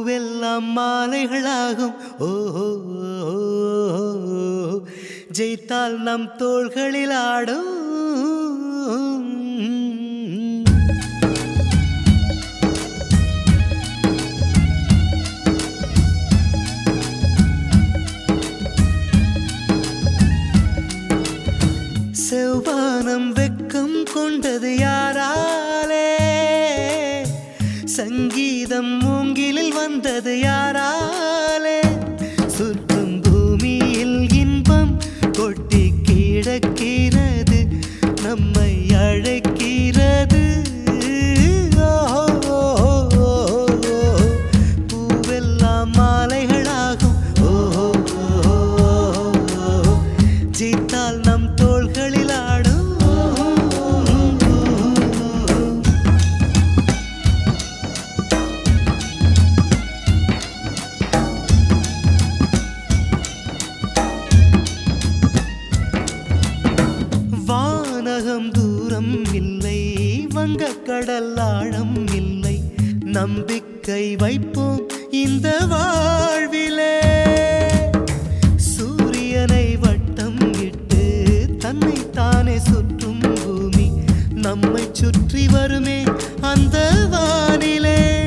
பூவெல்லாம் மாலைகளாகும் ஓஹோ ஜெயித்தால் நம் தோள்களில் ஆடும் செவ்வானம் வெக்கம் கொண்டது யாராலே சங்கீதம் மூங்கிலில் வந்தது யாராலே சுற்றும் பூமியில் இன்பம் கொட்டி கிடக்கிறது நம்மை அழைக்கிறது ஓஹோ, பூவெல்லாம் மாலைகளாகும் ஓஹோ ஜீத்தால் நம் தோள்களில் ஆடும் வானகம் தூரம் இல்லை வங்கக்கடல் ஆழம் இல்லை நம்பிக்கை வைப்போம் இந்த வாழ்விலே சூரியனை வட்டம் இட்டு தன்னை தானே சுற்றும் பூமி நம்மை சுற்றி வருமே அந்த வானிலே